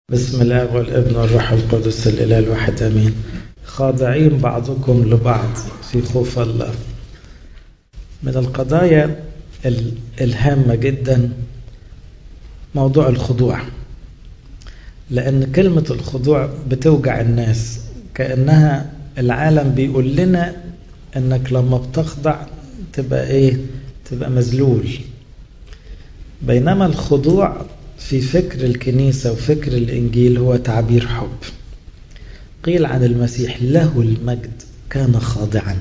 بسم الله والابن والروح القدس الإله الواحد أمين خاضعين بعضكم لبعض في خوف الله من القضايا الهامة جدا موضوع الخضوع لأن كلمة الخضوع بتوجع الناس كأنها العالم بيقول لنا أنك لما بتخضع تبقى إيه تبقى مذلول بينما الخضوع في فكر الكنيسة وفكر الإنجيل هو تعبير حب قيل عن المسيح له المجد كان خاضعا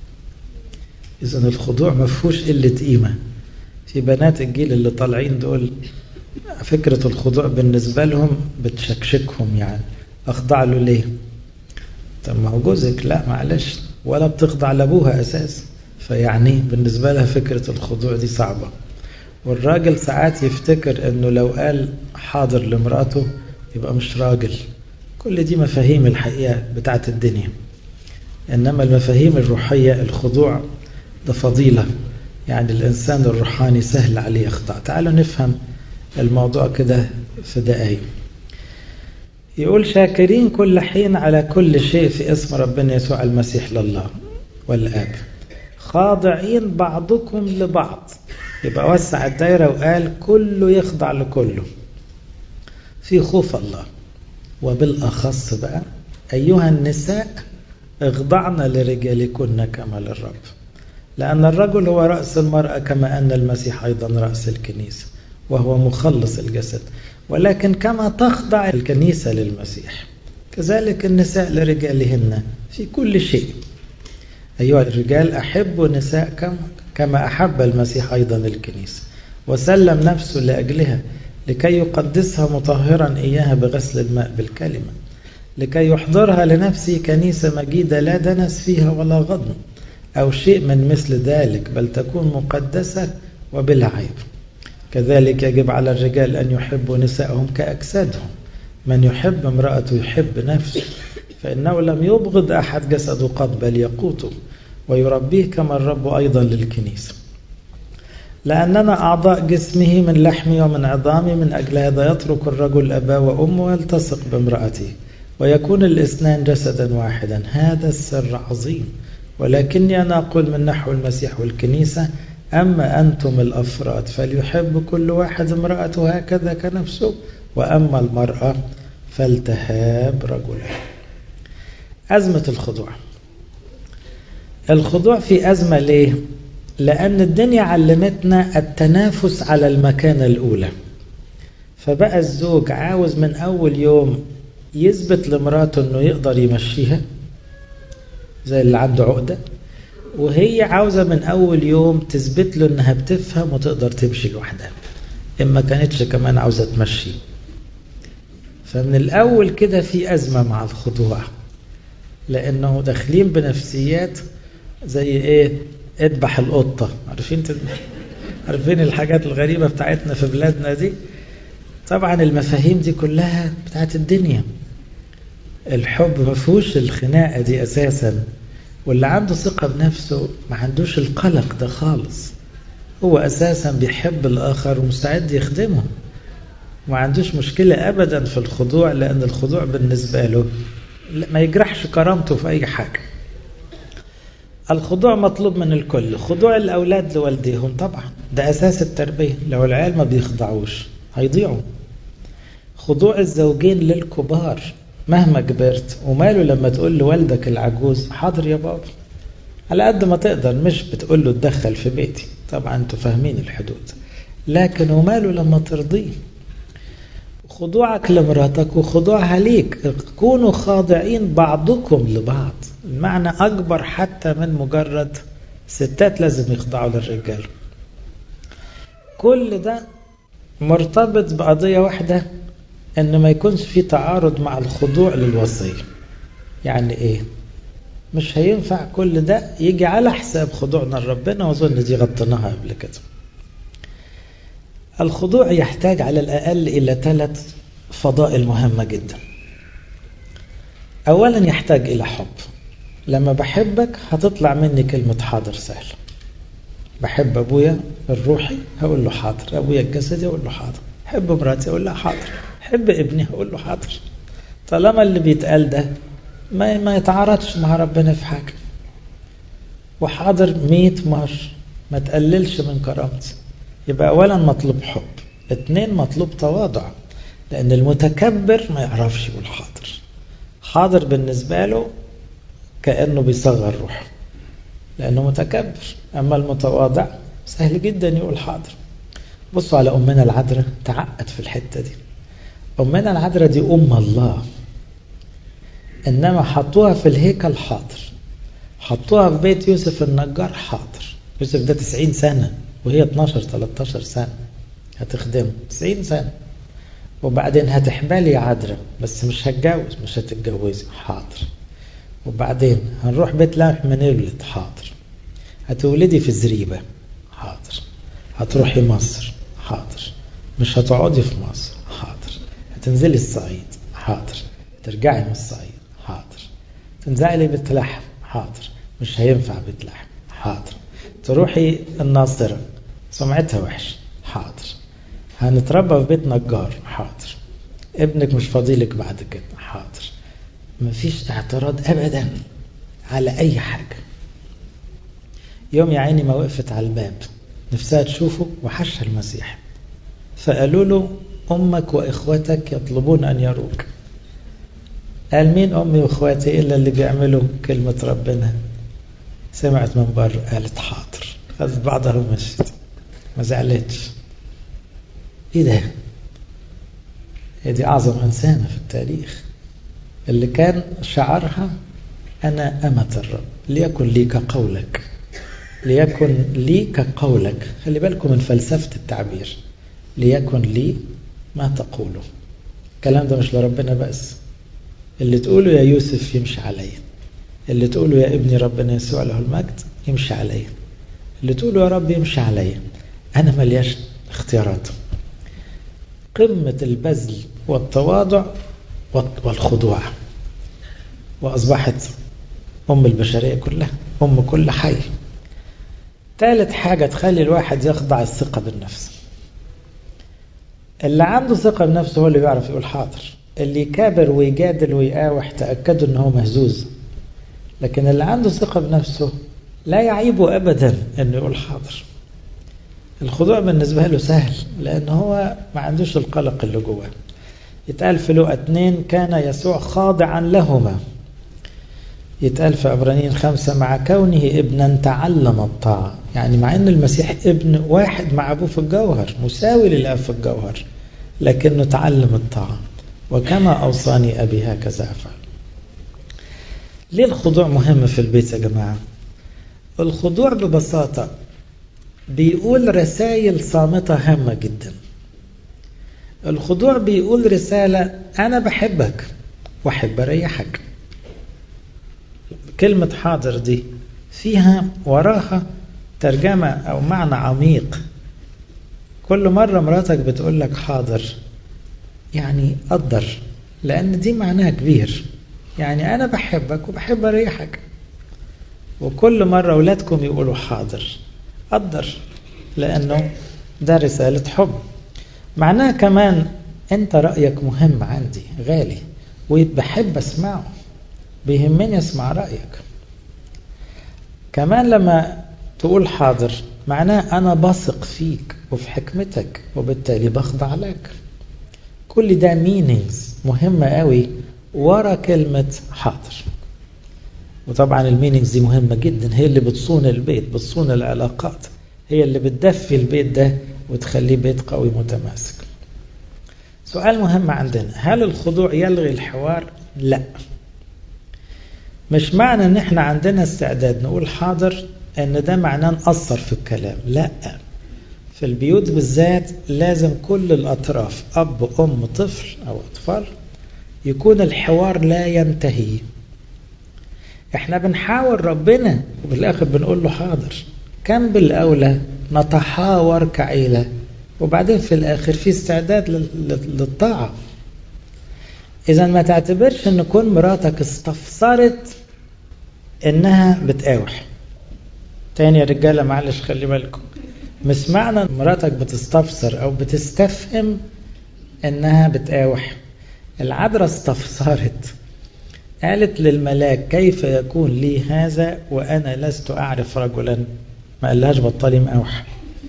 إذا الخضوع ما فيهوش قلة قيمة في بنات الجيل اللي طالعين دول فكرة الخضوع بالنسبة لهم بتشكشكهم يعني أخضع له ليه طب ما هو جوزك لا معلش ولا بتخضع لأبوها أساس فيعني بالنسبة لها فكرة الخضوع دي صعبة والراجل ساعات يفتكر انه لو قال حاضر لمراته يبقى مش راجل كل دي مفاهيم الحقيقة بتاعت الدنيا انما المفاهيم الروحية الخضوع ده فضيلة يعني الانسان الروحاني سهل عليه يخضع تعالوا نفهم الموضوع كده في دقايق يقول شاكرين كل حين على كل شيء في اسم ربنا يسوع المسيح لله والآب خاضعين بعضكم لبعض يبقى وسع الدايرة وقال كله يخضع لكله في خوف الله وبالأخص بقى أيها النساء اخضعن لرجالكن كما للرب لأن الرجل هو رأس المرأة كما أن المسيح أيضا رأس الكنيسة وهو مخلص الجسد ولكن كما تخضع الكنيسة للمسيح كذلك النساء لرجالهن في كل شيء أيها الرجال أحبوا نساء كما كما أحب المسيح أيضا الكنيسة وسلم نفسه لأجلها لكي يقدسها مطهرا إياها بغسل الماء بالكلمة لكي يحضرها لنفسه كنيسة مجيدة لا دنس فيها ولا غضن أو شيء من مثل ذلك بل تكون مقدسة وبلا عيب كذلك يجب على الرجال أن يحبوا نسائهم كأجسادهم من يحب امرأته يحب نفسه فإنه لم يبغض أحد جسده قط بل يقوته ويربيه كما الرب أيضا للكنيسة لأننا أعضاء جسمه من لحمه ومن عظامه من أجل هذا يترك الرجل أباه وأمه ويلتصق بامرأته ويكون الاثنان جسدا واحدا هذا السر عظيم ولكني أنا أقول من نحو المسيح والكنيسة أما أنتم الأفراد فليحب كل واحد امرأته هكذا كنفسه وأما المرأة فلتهاب رجلها أزمة الخضوع الخضوع في أزمة ليه؟ لأن الدنيا علمتنا التنافس على المكانة الأولى فبقى الزوج عاوز من أول يوم يثبت لمراته أنه يقدر يمشيها زي اللي عنده عقدة وهي عاوزة من أول يوم تثبت له أنها بتفهم وتقدر تمشي لوحدها إما كانتش كمان عاوزة تمشي فمن الأول كده في أزمة مع الخضوع لأنه داخلين بنفسيات زي ايه اذبح القطة عارفين عارفين الحاجات الغريبة بتاعتنا في بلادنا دي طبعا المفاهيم دي كلها بتاعت الدنيا الحب ما فيهوش الخناقة دي أساسا واللي عنده ثقة بنفسه ما عندوش القلق ده خالص هو أساسا بيحب الآخر ومستعد يخدمه ما عندوش مشكلة أبدا في الخضوع لأن الخضوع بالنسبة له ما يجرحش كرامته في أي حاجة الخضوع مطلوب من الكل خضوع الأولاد لوالديهم طبعا ده أساس التربية لو العيال ما بيخضعوش هيضيعوا خضوع الزوجين للكبار مهما كبرت وماله لما تقول لوالدك العجوز حاضر يا بابا على قد ما تقدر مش بتقول له اتدخل في بيتي طبعا انتوا فاهمين الحدود لكن وماله لما ترضيه خضوعك لمراتك وخضوعها ليك كونوا خاضعين بعضكم لبعض المعنى أكبر حتى من مجرد ستات لازم يخضعوا للرجال كل ده مرتبط بقضية واحدة أن ما يكونش في تعارض مع الخضوع للوصية يعني إيه مش هينفع كل ده يجي على حساب خضوعنا لربنا وأظن دي غطيناها قبل كده الخضوع يحتاج على الأقل إلى ثلاث فضائل مهمة جدا أولا يحتاج إلى حب لما بحبك هتطلع مني كلمة حاضر سهل بحب أبويا الروحي هقول له حاضر أبويا الجسدي أقول له حاضر حب مراتي أقول لها حاضر بحب ابني هقول له حاضر طالما اللي بيتقال ده ما ما يتعارضش مع ربنا في حاجة وحاضر مئة مرة ما تقللش من كرامتي يبقى أولا مطلوب حب اثنين مطلوب تواضع لأن المتكبر ما يعرفش يقول حاضر حاضر بالنسبة له كأنه بيصغر روحه لأنه متكبر أما المتواضع سهل جدا يقول حاضر بصوا على أمنا العذراء تعقد في الحتة دي أمنا العذراء دي أم الله إنما حطوها في الهيكل حاضر حطوها في بيت يوسف النجار حاضر يوسف ده 90 سنة وهي 12 13 سنة هتخدمه 90 سنة وبعدين هتحبالي يا عذراء بس مش هتجوز مش هتتجوزي حاضر وبعدين هنروح بيت لحم نولد حاضر هتولدي في زريبة حاضر هتروحي مصر حاضر مش هتقعدي في مصر حاضر هتنزلي الصعيد حاضر ترجعي من الصعيد حاضر تنزعلي بيت لحم حاضر مش هينفع بيت لحم حاضر تروحي الناصرة سمعتها وحش حاضر هنتربى في بيت نجار حاضر ابنك مش فاضيلك بعد كده حاضر مفيش اعتراض ابدا على اي حاجة يوم يا عيني ما وقفت على الباب نفسها تشوفه وحشها المسيح فقالوا له أمك وإخوتك يطلبون أن يروك قال مين أمي وإخواتي إلا اللي بيعملوا كلمة ربنا سمعت من بره قالت حاضر خذت بعضها ومشيت ما زعلتش ايه ده هي دي اعظم انسانه في التاريخ اللي كان شعارها انا امه الرب ليكن لي كقولك ليكن لي كقولك خلي بالكم من فلسفه التعبير ليكن لي ما تقوله الكلام ده مش لربنا بس اللي تقوله يا يوسف يمشي عليا اللي تقوله يا ابني ربنا يسوع له المجد يمشي عليا اللي تقوله يا رب يمشي عليا انا ملياش اختيارات قمة البذل والتواضع والخضوع وأصبحت أم البشرية كلها أم كل حي ثالث حاجة تخلي الواحد يخضع الثقة بالنفس اللي عنده ثقة بنفسه هو اللي بيعرف يقول حاضر اللي يكابر ويجادل ويقاوح تأكدوا ان هو مهزوز لكن اللي عنده ثقة بنفسه لا يعيبه أبدا انه يقول حاضر الخضوع بالنسبة له سهل لأن هو ما عندوش القلق اللي جواه يتقال في لقى اتنين كان يسوع خاضعا لهما يتقال في عبرانيين خمسة مع كونه ابنا تعلم الطاعة يعني مع ان المسيح ابن واحد مع ابوه في الجوهر مساوي للاب في الجوهر لكنه تعلم الطاعة وكما أوصاني أبي هكذا أفعل ليه الخضوع مهم في البيت يا جماعة الخضوع ببساطة بيقول رسائل صامتة هامة جدا الخضوع بيقول رسالة أنا بحبك وأحب أريحك كلمة حاضر دي فيها وراها ترجمة أو معنى عميق كل مرة مراتك بتقول لك حاضر يعني قدر لأن دي معناها كبير يعني أنا بحبك وبحب أريحك وكل مرة أولادكم يقولوا حاضر قدر لأنه ده رسالة حب معناها كمان أنت رأيك مهم عندي غالي وبحب أسمعه بيهمني أسمع رأيك كمان لما تقول حاضر معناه أنا بثق فيك وفي حكمتك وبالتالي بخضع لك كل ده مينينجز مهمة قوي ورا كلمة حاضر وطبعا المينينجز دي مهمة جدا هي اللي بتصون البيت بتصون العلاقات هي اللي بتدفي البيت ده وتخليه بيت قوي متماسك سؤال مهم عندنا هل الخضوع يلغي الحوار لا مش معنى ان احنا عندنا استعداد نقول حاضر ان ده معناه نقصر في الكلام لا في البيوت بالذات لازم كل الاطراف اب ام طفل او اطفال يكون الحوار لا ينتهي احنا بنحاور ربنا وبالاخر بنقول له حاضر كم بالاولى نتحاور كعيله وبعدين في الاخر في استعداد للطاعه اذا ما تعتبرش ان كون مراتك استفسرت انها بتقاوح تاني يا رجاله معلش خلي بالكم مش معنى مراتك بتستفسر او بتستفهم انها بتقاوح العذراء استفسرت قالت للملاك كيف يكون لي هذا وانا لست اعرف رجلا ما قالهاش بطلي مقاوح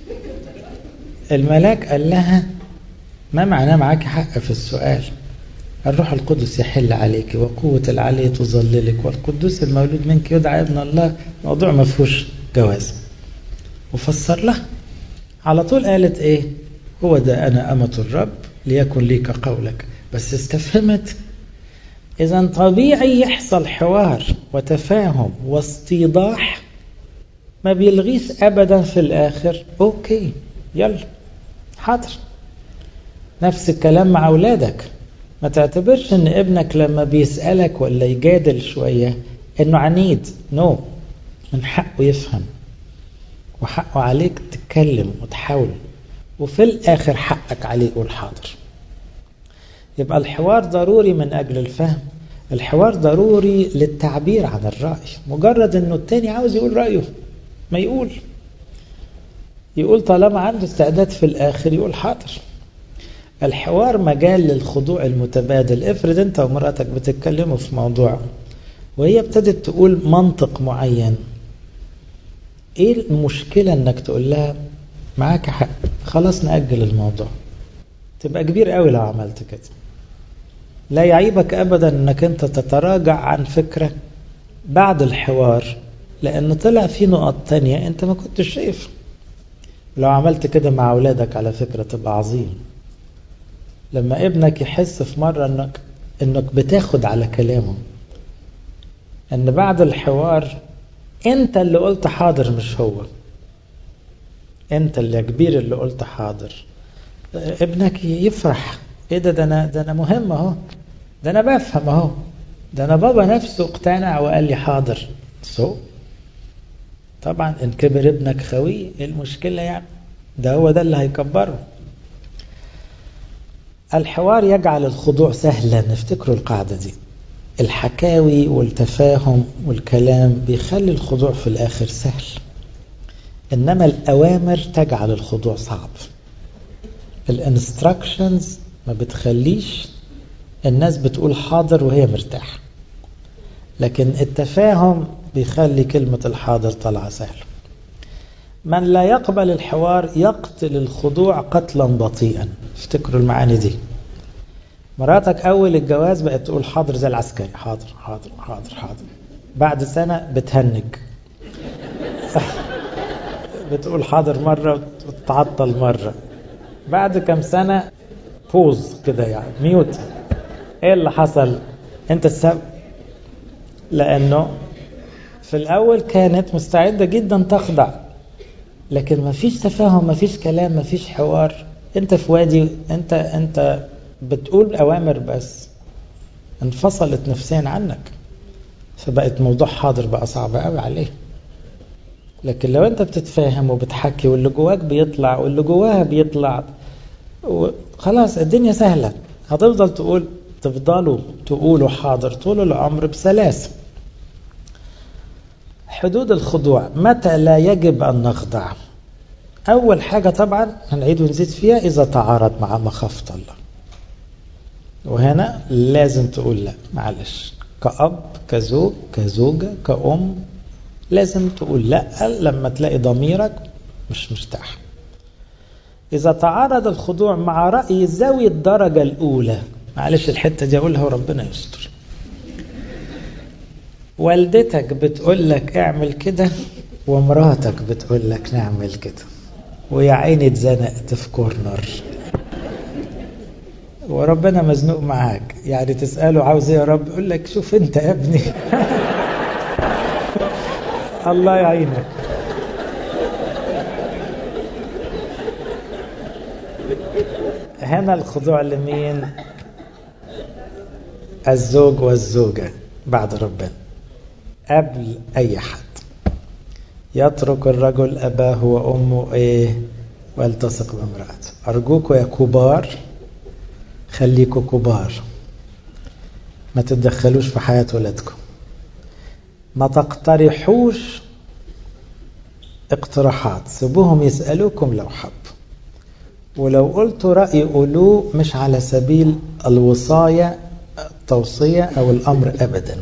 الملاك قال لها ما معناه معاك حق في السؤال الروح القدس يحل عليك وقوة العلي تظللك والقدوس المولود منك يدعى ابن الله موضوع ما فيهوش جواز وفسر لها على طول قالت ايه هو ده انا امة الرب ليكن لي كقولك بس استفهمت اذا طبيعي يحصل حوار وتفاهم واستيضاح ما بيلغيش ابدا في الاخر اوكي يلا حاضر نفس الكلام مع اولادك ما تعتبرش ان ابنك لما بيسألك ولا يجادل شوية انه عنيد نو no. من حقه يفهم وحقه عليك تتكلم وتحاول وفي الاخر حقك عليه يقول حاضر يبقى الحوار ضروري من اجل الفهم الحوار ضروري للتعبير عن الرأي مجرد انه التاني عاوز يقول رأيه ما يقول يقول طالما عنده استعداد في الاخر يقول حاضر الحوار مجال للخضوع المتبادل افرض انت ومراتك بتتكلموا في موضوع وهي ابتدت تقول منطق معين ايه المشكلة انك تقول لها معاك حق خلاص نأجل الموضوع تبقى كبير قوي لو عملت كده لا يعيبك ابدا انك انت تتراجع عن فكرة بعد الحوار لان طلع في نقط تانية انت ما كنتش شايفها لو عملت كده مع اولادك على فكرة تبقى عظيم لما ابنك يحس في مرة انك انك بتاخد على كلامه ان بعد الحوار انت اللي قلت حاضر مش هو انت اللي كبير اللي قلت حاضر ابنك يفرح ايه ده ده انا ده انا مهم اهو ده انا بفهم اهو ده انا بابا نفسه اقتنع وقال لي حاضر سو so. طبعا ان كبر ابنك خوي ايه المشكله يعني ده هو ده اللي هيكبره الحوار يجعل الخضوع سهلا نفتكروا القاعدة دي الحكاوي والتفاهم والكلام بيخلي الخضوع في الآخر سهل إنما الأوامر تجعل الخضوع صعب الانستراكشنز ما بتخليش الناس بتقول حاضر وهي مرتاحة لكن التفاهم بيخلي كلمة الحاضر طالعة سهلة من لا يقبل الحوار يقتل الخضوع قتلا بطيئا افتكروا المعاني دي مراتك أول الجواز بقت تقول حاضر زي العسكري حاضر حاضر حاضر حاضر بعد سنة بتهنج بتقول حاضر مرة وتتعطل مرة بعد كم سنة بوز كده يعني ميوت ايه اللي حصل انت السبب لانه في الاول كانت مستعدة جدا تخضع لكن ما فيش تفاهم ما فيش كلام ما فيش حوار انت في وادي انت انت بتقول اوامر بس انفصلت نفسيا عنك فبقت موضوع حاضر بقى صعب قوي عليه لكن لو انت بتتفاهم وبتحكي واللي جواك بيطلع واللي جواها بيطلع خلاص الدنيا سهلة هتفضل تقول تفضلوا تقولوا حاضر طول العمر بسلاسة حدود الخضوع متى لا يجب أن نخضع أول حاجة طبعا هنعيد ونزيد فيها إذا تعارض مع مخافة الله وهنا لازم تقول لا معلش كأب كزوج كزوجة كأم لازم تقول لا لما تلاقي ضميرك مش مرتاح إذا تعارض الخضوع مع رأي ذوي الدرجة الأولى معلش الحتة دي أقولها وربنا يستر والدتك بتقول لك اعمل كده ومراتك بتقول لك نعمل كده ويا عيني اتزنقت في كورنر وربنا مزنوق معاك يعني تسأله عاوز ايه يا رب يقول لك شوف انت يا ابني الله يعينك هنا الخضوع لمين الزوج والزوجة بعد ربنا قبل أي حد يترك الرجل أباه وأمه إيه والتصق بامرأته أرجوكوا يا كبار خليكوا كبار ما تتدخلوش في حياة ولادكم ما تقترحوش اقتراحات سيبوهم يسألوكم لو حب ولو قلت رأي قولوه مش على سبيل الوصاية التوصية أو الأمر أبدا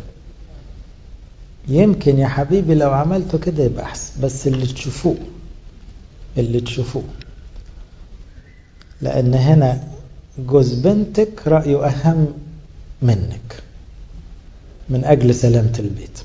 يمكن يا حبيبي لو عملته كده يبقى أحسن بس اللي تشوفوه اللي تشوفوه لأن هنا جوز بنتك رأيه أهم منك من أجل سلامة البيت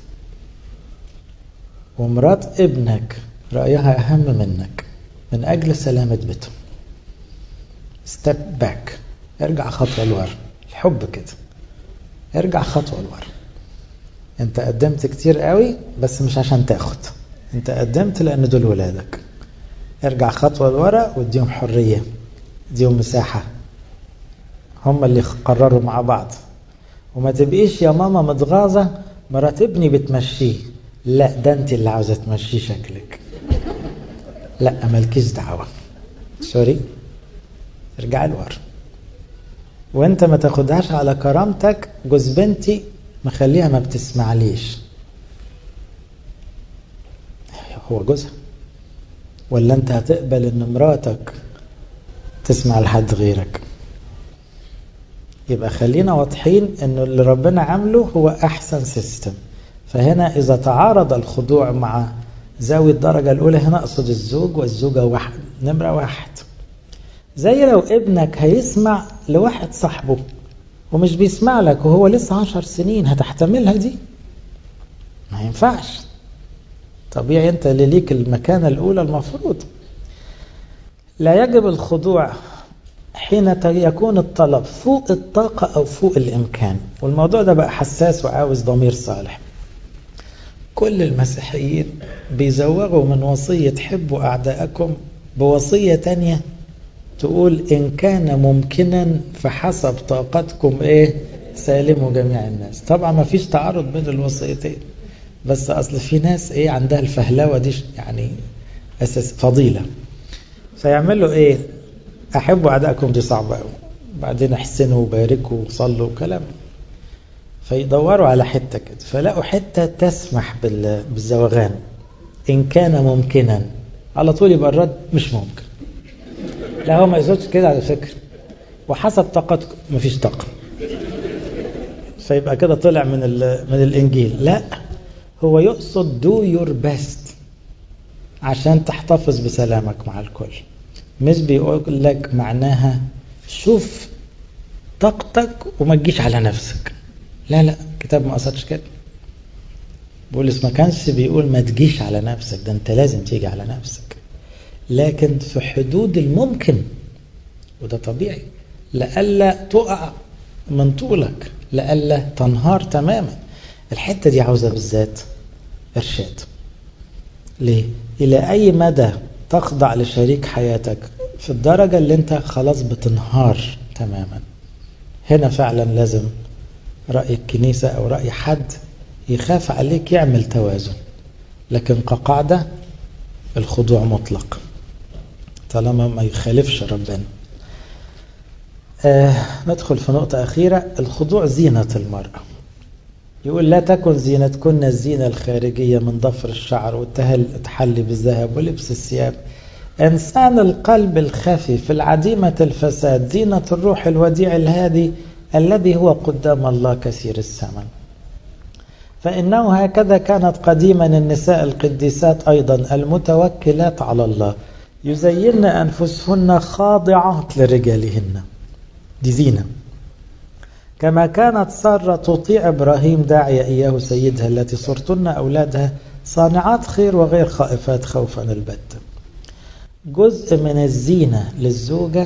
ومرات ابنك رأيها أهم منك من أجل سلامة بيتهم ستيب باك ارجع خطوة لورا الحب كده ارجع خطوة لورا انت قدمت كتير قوي بس مش عشان تاخد انت قدمت لان دول ولادك ارجع خطوة لورا واديهم حرية اديهم مساحة هم اللي قرروا مع بعض وما تبقيش يا ماما متغاظة مرات ابني بتمشيه لا ده انت اللي عاوزة تمشيه شكلك لا مالكيش دعوة سوري ارجع لورا وانت ما تاخدهاش على كرامتك جوز بنتي مخليها ما بتسمعليش هو جوزها ولا انت هتقبل ان مراتك تسمع لحد غيرك يبقى خلينا واضحين انه اللي ربنا عامله هو احسن سيستم فهنا اذا تعارض الخضوع مع ذوي الدرجة الاولى هنا اقصد الزوج والزوجة واحد نمرة واحد زي لو ابنك هيسمع لواحد صاحبه ومش بيسمع لك وهو لسه عشر سنين هتحتملها دي ما ينفعش طبيعي انت اللي ليك المكانة الاولى المفروض لا يجب الخضوع حين يكون الطلب فوق الطاقة أو فوق الإمكان والموضوع ده بقى حساس وعاوز ضمير صالح كل المسيحيين بيزوغوا من وصية حبوا أعداءكم بوصية تانية تقول إن كان ممكنا فحسب طاقتكم إيه سالموا جميع الناس طبعا ما فيش تعارض بين الوصيتين بس أصل في ناس إيه عندها الفهلوة دي يعني أساس فضيلة فيعملوا إيه أحبوا أعدائكم دي صعبة قوي بعدين احسنوا وباركوا وصلوا وكلام فيدوروا على حتة كده فلقوا حتة تسمح بالزوغان إن كان ممكنا على طول يبقى الرد مش ممكن لا هو ما يقصدش كده على فكرة وحسب طاقتكم مفيش طاقة فيبقى كده طلع من من الإنجيل لا هو يقصد do your best عشان تحتفظ بسلامك مع الكل مش بيقول لك معناها شوف طاقتك وما تجيش على نفسك لا لا الكتاب ما قصدش كده بولس ما كانش بيقول ما تجيش على نفسك ده انت لازم تيجي على نفسك لكن في حدود الممكن وده طبيعي لألا تقع من طولك لألا تنهار تماما الحتة دي عاوزة بالذات إرشاد ليه؟ إلى أي مدى تخضع لشريك حياتك في الدرجة اللي انت خلاص بتنهار تماما هنا فعلا لازم رأي الكنيسة أو رأي حد يخاف عليك يعمل توازن لكن كقاعدة الخضوع مطلق طالما ما يخالفش ربنا آه ندخل في نقطة أخيرة الخضوع زينة المرأة يقول لا تكن زينتكن الزينة الخارجية من ضفر الشعر والتحلي بالذهب ولبس الثياب إنسان القلب الخفي في العديمة الفساد زينة الروح الوديع الهادي الذي هو قدام الله كثير الثمن فإنه هكذا كانت قديما النساء القديسات أيضا المتوكلات على الله يزين أنفسهن خاضعات لرجالهن دي زينة كما كانت سارة تطيع إبراهيم داعية إياه سيدها التي صرتن أولادها صانعات خير وغير خائفات خوفا البتة جزء من الزينة للزوجة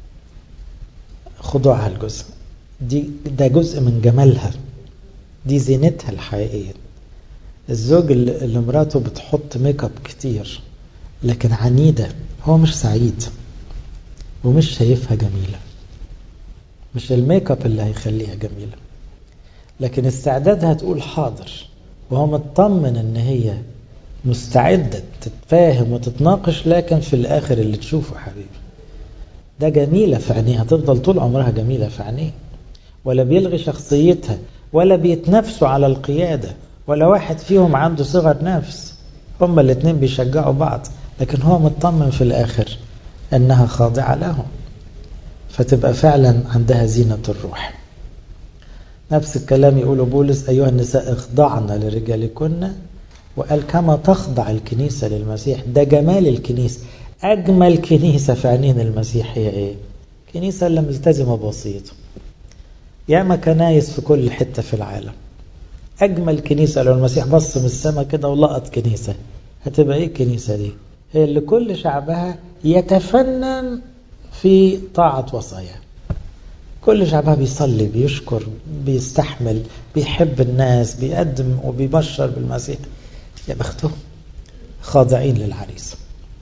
خضوعها الجزء دي ده جزء من جمالها دي زينتها الحقيقية الزوج اللي مراته بتحط ميك اب كتير لكن عنيدة هو مش سعيد ومش شايفها جميلة مش الميك اب اللي هيخليها جميلة لكن استعدادها تقول حاضر وهو مطمن ان هي مستعدة تتفاهم وتتناقش لكن في الاخر اللي تشوفه حبيبي ده جميلة في عينيها تفضل طول عمرها جميلة في عينيه ولا بيلغي شخصيتها ولا بيتنافسوا على القيادة ولا واحد فيهم عنده صغر نفس هما الاتنين بيشجعوا بعض لكن هو مطمن في الآخر أنها خاضعة له فتبقى فعلا عندها زينة الروح نفس الكلام يقول بولس أيها النساء اخضعن لرجالكن وقال كما تخضع الكنيسة للمسيح ده جمال الكنيسة أجمل كنيسة في عينين المسيح هي إيه؟ كنيسة اللي ملتزمة بوصيته ياما كنايس في كل حتة في العالم أجمل كنيسة لو المسيح بص من السماء كده ولقط كنيسة هتبقى إيه الكنيسة دي؟ هي اللي كل شعبها يتفنن في طاعة وصاياه كل شعبها بيصلي بيشكر بيستحمل بيحب الناس بيقدم وبيبشر بالمسيح يا بختهم خاضعين للعريس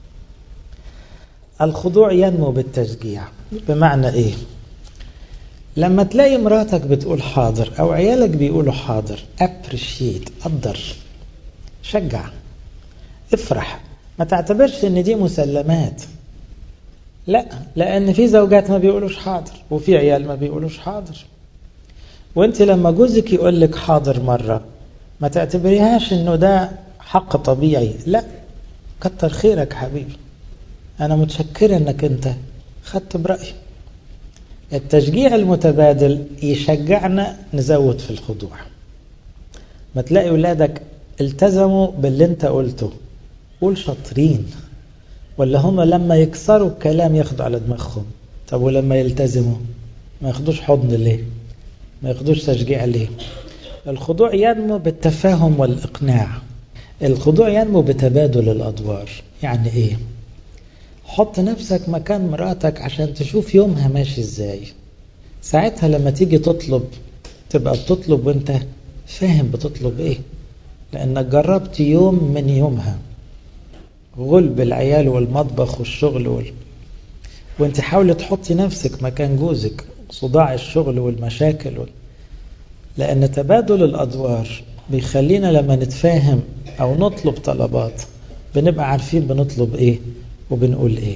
الخضوع ينمو بالتشجيع بمعنى ايه لما تلاقي مراتك بتقول حاضر او عيالك بيقولوا حاضر ابريشيت قدر شجع افرح ما تعتبرش ان دي مسلمات لا لان في زوجات ما بيقولوش حاضر وفي عيال ما بيقولوش حاضر وانت لما جوزك يقول لك حاضر مره ما تعتبريهاش انه ده حق طبيعي لا كتر خيرك حبيبي انا متشكره انك انت خدت برايي التشجيع المتبادل يشجعنا نزود في الخضوع ما تلاقي ولادك التزموا باللي انت قلته قول شاطرين ولا هم لما يكسروا الكلام ياخدوا على دماغهم طب ولما يلتزموا ما ياخدوش حضن ليه ما ياخدوش تشجيع ليه الخضوع ينمو بالتفاهم والإقناع الخضوع ينمو بتبادل الأدوار يعني إيه حط نفسك مكان مراتك عشان تشوف يومها ماشي إزاي ساعتها لما تيجي تطلب تبقى بتطلب وانت فاهم بتطلب ايه لانك جربت يوم من يومها غلب العيال والمطبخ والشغل وال... وانت حاولي تحطي نفسك مكان جوزك صداع الشغل والمشاكل وال... لان تبادل الادوار بيخلينا لما نتفاهم او نطلب طلبات بنبقى عارفين بنطلب ايه وبنقول ايه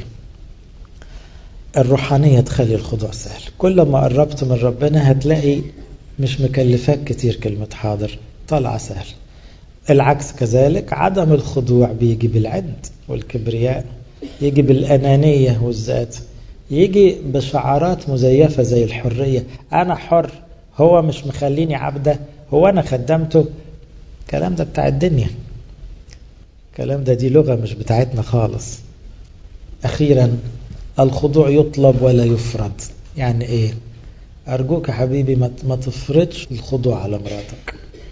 الروحانية تخلي الخضوع سهل كل ما قربت من ربنا هتلاقي مش مكلفاك كتير كلمة حاضر طالعة سهل العكس كذلك عدم الخضوع بيجي بالعد والكبرياء يجي بالأنانية والذات يجي بشعارات مزيفة زي الحرية أنا حر هو مش مخليني عبده هو أنا خدمته الكلام ده بتاع الدنيا الكلام ده دي لغة مش بتاعتنا خالص أخيرا الخضوع يطلب ولا يفرض يعني إيه أرجوك يا حبيبي ما تفرضش الخضوع على مراتك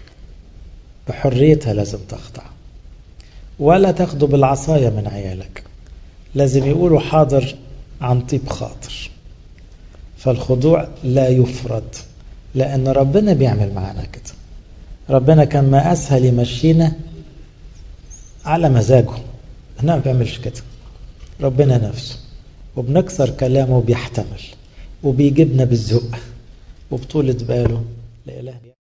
بحريتها لازم تخضع ولا تاخده بالعصاية من عيالك لازم يقولوا حاضر عن طيب خاطر فالخضوع لا يفرض لأن ربنا بيعمل معانا كده ربنا كان ما أسهل يمشينا على مزاجه احنا ما بيعملش كده ربنا نفسه وبنكسر كلامه بيحتمل وبيجيبنا بالذوق وبطولة باله لإله